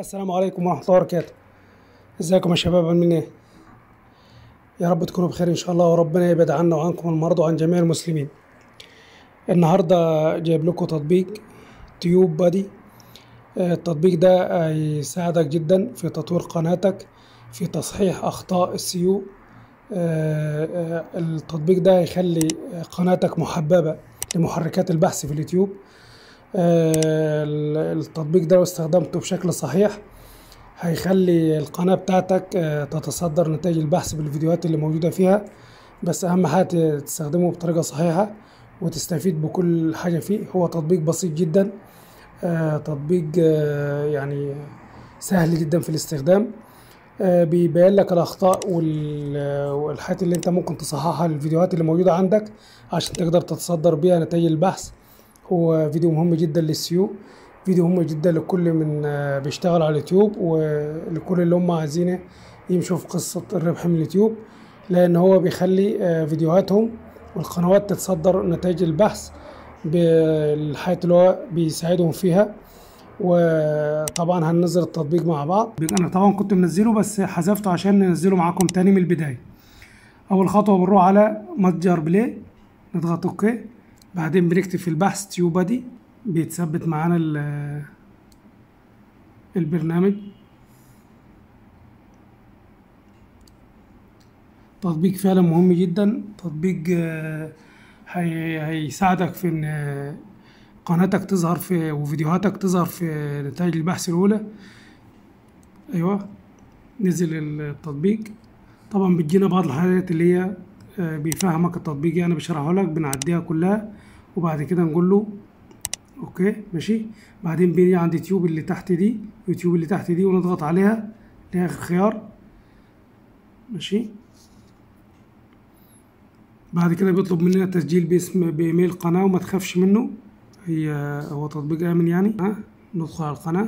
السلام عليكم ورحمة الله وبركاته ازيكم يا شباب عاملين ايه يا رب تكونوا بخير ان شاء الله وربنا يبعد عنا وعنكم المرض وعن جميع المسلمين النهاردة جايب لكم تطبيق تيوب بادي آه، التطبيق ده هيساعدك جدا في تطوير قناتك في تصحيح اخطاء السيو آه، آه، التطبيق ده هيخلي قناتك محببة لمحركات البحث في اليوتيوب آه، التطبيق ده لو استخدمته بشكل صحيح هيخلي القناة بتاعتك آه، تتصدر نتائج البحث بالفيديوهات اللي موجودة فيها بس أهم حاجة تستخدمه بطريقة صحيحة وتستفيد بكل حاجة فيه هو تطبيق بسيط جدا آه، تطبيق آه، يعني سهل جدا في الاستخدام آه، بيبين لك الأخطاء وال- والحاجات اللي أنت ممكن تصححها للفيديوهات اللي موجودة عندك عشان تقدر تتصدر بيها نتائج البحث هو فيديو مهم جدا للسيو فيديو مهم جدا لكل من آه، بيشتغل على اليوتيوب ولكل اللي هم عايزين يمشوا في قصة الربح من اليوتيوب لأن هو بيخلي آه، فيديوهاتهم والقنوات تتصدر نتائج البحث بالحياة اللي هو بيساعدهم فيها وطبعا هننزل التطبيق مع بعض انا طبعا كنت منزله بس حذفته عشان ننزله معاكم تاني من البداية اول خطوة بنروح على متجر بلاي نضغط اوكي بعدين بنكتب في البحث تيوبادي بيتثبت معانا ال- البرنامج تطبيق فعلا مهم جدا تطبيق آه، هي- هيساعدك في ان آه، قناتك تظهر في وفيديوهاتك تظهر في نتائج البحث الاولى ايوه نزل التطبيق طبعا بتجينا بعض الحاجات اللي هي آه، بيفهمك التطبيق يعني بشرحه لك بنعديها كلها وبعد كده نقول له اوكي ماشي بعدين بيجي عند يوتيوب اللي تحت دي يوتيوب اللي تحت دي ونضغط عليها اللي هي اخر خيار ماشي بعد كده بيطلب مننا تسجيل باسم بايميل القناة وما تخافش منه هي هو تطبيق آمن يعني ها ندخل على القناة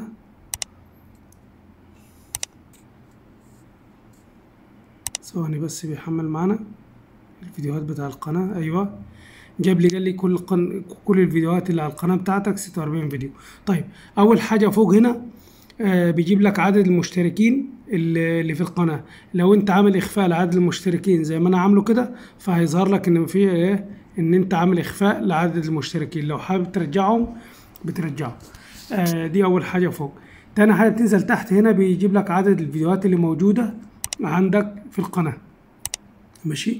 ثواني بس بيحمل معانا الفيديوهات بتاع القناة أيوة جاب لي قال لي كل قن... كل الفيديوهات اللي على القناة بتاعتك 46 فيديو طيب أول حاجة فوق هنا آه بيجيب لك عدد المشتركين اللي اللي في القناة لو أنت عامل إخفاء لعدد المشتركين زي ما أنا عامله كده فهيظهر لك إن في إيه إن أنت عامل إخفاء لعدد المشتركين لو حابب ترجعهم بترجعهم آه دي أول حاجة فوق تاني حاجة تنزل تحت هنا بيجيب لك عدد الفيديوهات اللي موجودة عندك في القناة ماشي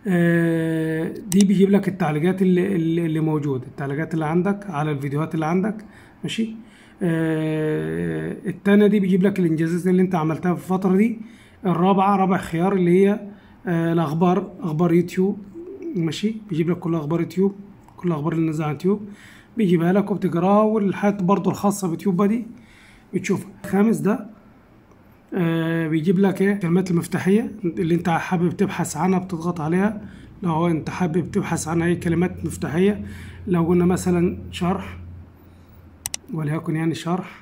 آه دي بيجيب لك التعليقات اللي, اللي اللي موجودة التعليقات اللي عندك على الفيديوهات اللي عندك ماشي آه التانية دي بيجيب لك الانجازات اللي انت عملتها في الفترة دي الرابعة رابع خيار اللي هي آه الاخبار اخبار يوتيوب ماشي بيجيب لك كل اخبار يوتيوب كل الاخبار اللي نازله على يوتيوب بيجيبها لك وبتقراها والحاجات برضو الخاصة بيوتيوب دي بتشوفها الخامس ده آه، بيجيب لك ايه الكلمات المفتاحية اللي انت حابب تبحث عنها بتضغط عليها لو هو انت حابب تبحث عن اي كلمات مفتاحية لو قلنا مثلا شرح وليكن يعني شرح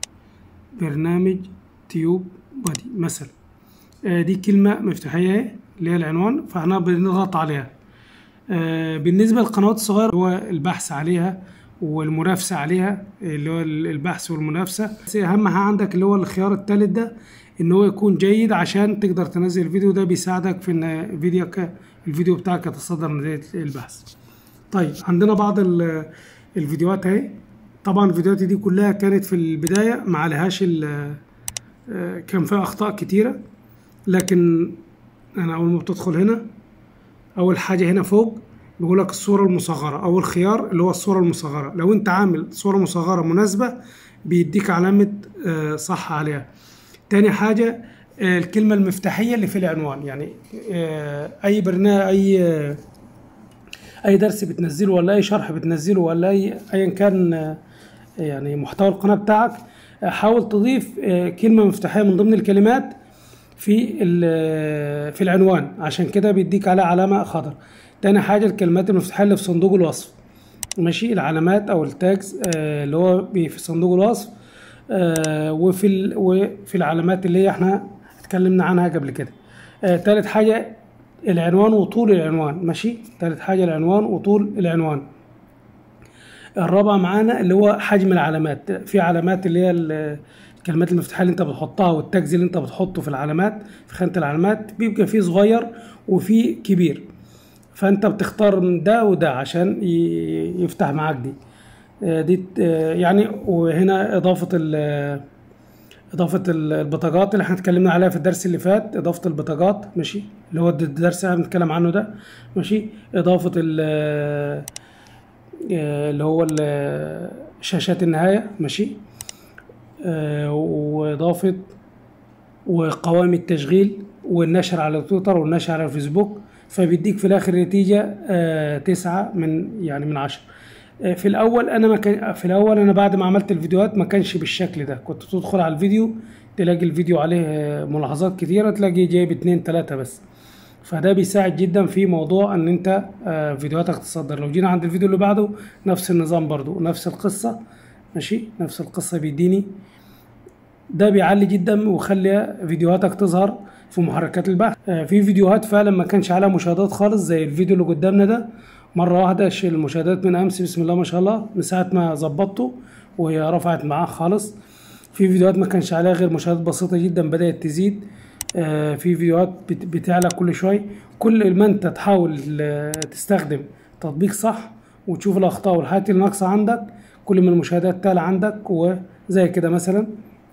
برنامج تيوب بادي مثلا آه، دي كلمة مفتاحية اهي اللي هي العنوان فاحنا بنضغط عليها آه، بالنسبة للقنوات الصغيرة هو البحث عليها والمنافسة عليها اللي هو البحث والمنافسة بس أهم حاجة عندك اللي هو الخيار التالت ده إن هو يكون جيد عشان تقدر تنزل الفيديو ده بيساعدك في إن فيديوك الفيديو بتاعك يتصدر نتيجة البحث. طيب عندنا بعض ال- الفيديوهات اهي طبعا الفيديوهات دي كلها كانت في البداية ما عليهاش ال- آه، كان فيها أخطاء كتيرة لكن أنا أول ما بتدخل هنا اول حاجه هنا فوق بيقول لك الصوره المصغره اول خيار اللي هو الصوره المصغره لو انت عامل صوره مصغره مناسبه بيديك علامه آه، صح عليها تاني حاجه آه، الكلمه المفتاحيه اللي في العنوان يعني آه، اي برنامج اي آه، اي درس بتنزله ولا اي شرح بتنزله ولا اي ايا كان آه، يعني محتوى القناه بتاعك آه، حاول تضيف آه، كلمه مفتاحيه من ضمن الكلمات في ال- في العنوان عشان كده بيديك عليها علامة خضر تاني حاجة الكلمات المفتاحية اللي في صندوق الوصف ماشي العلامات أو التاجز آه، اللي هو بي- في صندوق الوصف آه، وفي ال- وفي العلامات اللي هي احنا اتكلمنا عنها قبل كده آه، تالت حاجة العنوان وطول العنوان ماشي تالت حاجة العنوان وطول العنوان الرابعة معانا اللي هو حجم العلامات في علامات اللي هي ال- الكلمات المفتاحيه اللي انت بتحطها والتاجز اللي انت بتحطه في العلامات في خانه العلامات بيبقى فيه صغير وفيه كبير فانت بتختار من ده وده عشان ي- يفتح معاك دي آه، دي آه، يعني وهنا اضافه ال اضافه ال- البطاقات اللي احنا اتكلمنا عليها في الدرس اللي فات اضافه البطاقات ماشي اللي هو الدرس اللي احنا بنتكلم عنه ده ماشي اضافه ال آه، اللي هو ال- شاشات النهايه ماشي آه، واضافه وقوائم التشغيل والنشر على تويتر والنشر على الفيسبوك فبيديك في الاخر نتيجه آه، تسعة من يعني من عشرة آه، في الاول انا ما كان في الاول انا بعد ما عملت الفيديوهات ما كانش بالشكل ده كنت تدخل على الفيديو تلاقي الفيديو عليه آه، ملاحظات كتيره تلاقي جايب اتنين تلاتة بس فده بيساعد جدا في موضوع ان انت آه، فيديوهاتك تصدر لو جينا عند الفيديو اللي بعده نفس النظام برضو نفس القصه ماشي نفس القصه بيديني ده بيعلي جدا ويخلي فيديوهاتك تظهر في محركات البحث آه، في فيديوهات فعلا ما كانش عليها مشاهدات خالص زي الفيديو اللي قدامنا ده مره واحده ش- المشاهدات من امس بسم الله ما شاء الله من ساعه ما ظبطته وهي رفعت معاه خالص في فيديوهات ما كانش عليها غير مشاهدات بسيطه جدا بدات تزيد آه، في فيديوهات بت- بتعلى كل شوي كل ما انت تحاول آه، تستخدم تطبيق صح وتشوف الاخطاء والحاجات اللي ناقصه عندك كل ما المشاهدات تعلى عندك وزي كده مثلا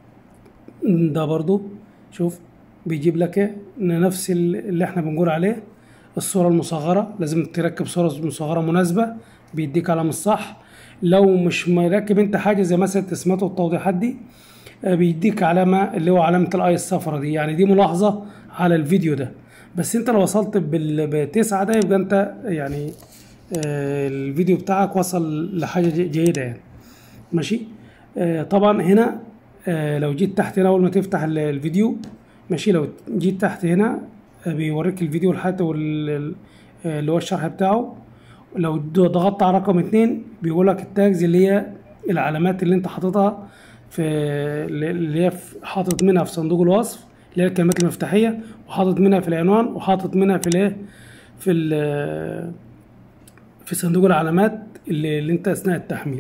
ده برضو شوف بيجيب لك ايه إن نفس ال- اللي احنا بنقول عليه الصورة المصغرة لازم تركب صورة مصغرة مناسبة بيديك علامة الصح لو مش مركب انت حاجة زي مثلا التسميات والتوضيحات دي آه، بيديك علامة اللي هو علامة الاي الصفرة دي يعني دي ملاحظة على الفيديو ده بس انت لو وصلت بال- بتسعة ده يبقى انت يعني آه، الفيديو بتاعك وصل لحاجة جي- جيدة يعني ماشي آه طبعا هنا آه لو جيت تحت هنا اول ما تفتح ال- الفيديو ماشي لو جيت تحت هنا آه بيوريك الفيديو لحد وال- ال- آه، اللي هو الشرح بتاعه لو د- ضغطت على رقم اتنين بيقول لك التاجز اللي هي العلامات اللي انت حاططها في اللي هي في- حاطط منها في صندوق الوصف اللي هي الكلمات المفتاحيه وحاطط منها في العنوان وحاطط منها في الايه في ال- في صندوق العلامات اللي, اللي انت اثناء التحميل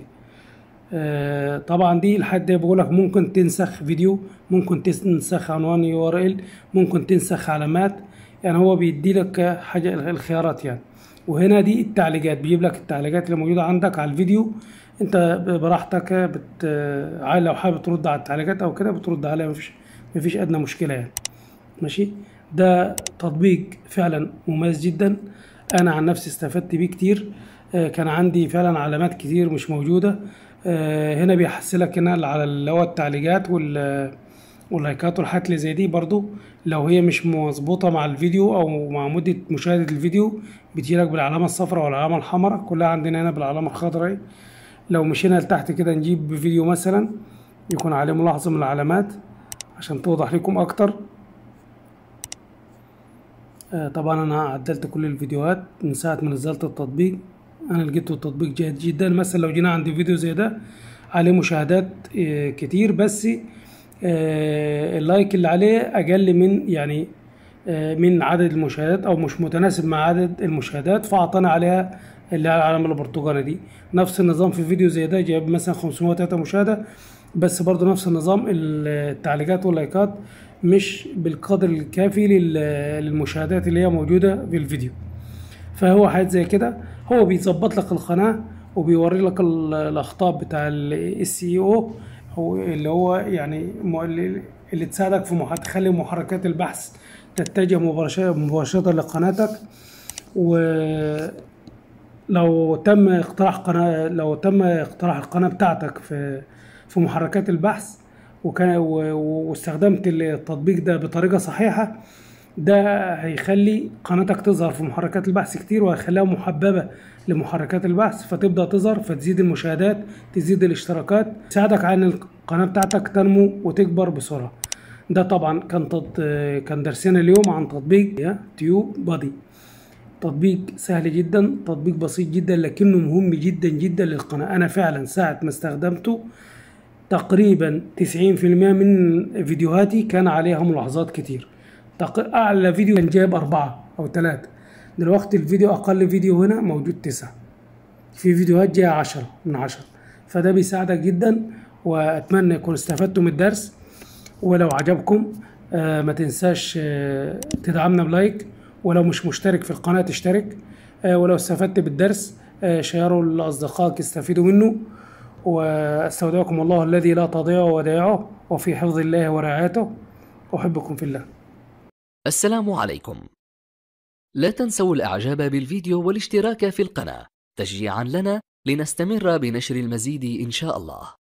آه، طبعا دي لحد ده بقول لك ممكن تنسخ فيديو ممكن تنسخ عنوان يو ار ال ممكن تنسخ علامات يعني هو بيدي لك حاجه الخيارات يعني وهنا دي التعليقات بيجيب لك التعليقات اللي موجوده عندك على الفيديو انت براحتك بت عايز لو حابب ترد على التعليقات او كده بترد عليها مفيش مفيش ادنى مشكله يعني ماشي ده تطبيق فعلا مميز جدا انا عن نفسي استفدت بيه كتير آه، كان عندي فعلا علامات كتير مش موجوده آه، هنا بيحسلك هنا على اللي هو التعليقات وال واللايكات والحاجات اللي زي دي برضو لو هي مش مظبوطه مع الفيديو او مع مده مشاهده الفيديو بتجيلك بالعلامه الصفراء والعلامه الحمراء كلها عندنا هنا بالعلامه الخضراء لو مشينا لتحت كده نجيب فيديو مثلا يكون عليه ملاحظه من العلامات عشان توضح لكم اكتر آه، طبعا انا عدلت كل الفيديوهات من ساعه ما نزلت التطبيق انا لقيته التطبيق جيد جدا مثلا لو جينا عند فيديو زي ده عليه مشاهدات آه، كتير بس آه، اللايك اللي عليه اقل من يعني آه، من عدد المشاهدات او مش متناسب مع عدد المشاهدات فاعطانا عليها اللي على العلامه البرتقالي دي نفس النظام في فيديو زي ده جايب مثلا 503 مشاهده بس برضه نفس النظام التعليقات واللايكات مش بالقدر الكافي لل- للمشاهدات اللي هي موجوده في الفيديو فهو حاجات زي كده هو بيظبط لك القناه وبيوري لك ال- الاخطاء بتاع السي اي او هو اللي هو يعني م- اللي اللي تساعدك في مح- تخلي محركات البحث تتجه مباشرة مباشرة لقناتك ولو تم اقتراح قناة لو تم اقتراح القناة بتاعتك في في محركات البحث وكان و- و- واستخدمت التطبيق ده بطريقة صحيحة ده هيخلي قناتك تظهر في محركات البحث كتير وهيخليها محببة لمحركات البحث فتبدأ تظهر فتزيد المشاهدات تزيد الاشتراكات تساعدك على ان القناة بتاعتك تنمو وتكبر بسرعة ده طبعا كان تط... كان درسنا اليوم عن تطبيق يا تيوب بادي تطبيق سهل جدا تطبيق بسيط جدا لكنه مهم جدا جدا للقناة أنا فعلا ساعة ما استخدمته تقريبا 90% من فيديوهاتي كان عليها ملاحظات كتير تق... أعلى فيديو كان جايب أربعة أو ثلاثة دلوقتي الفيديو أقل فيديو هنا موجود تسعة في فيديوهات جاية عشرة من عشرة فده بيساعدك جدا وأتمنى يكون استفدتوا من الدرس ولو عجبكم آه، ما تنساش آه، تدعمنا بلايك ولو مش مشترك في القناة تشترك آه، ولو استفدت بالدرس آه، شيروا لأصدقائك يستفيدوا منه واستودعكم الله الذي لا تضيع ودائعه وفي حفظ الله ورعايته أحبكم في الله السلام عليكم لا تنسوا الاعجاب بالفيديو والاشتراك في القناة تشجيعا لنا لنستمر بنشر المزيد ان شاء الله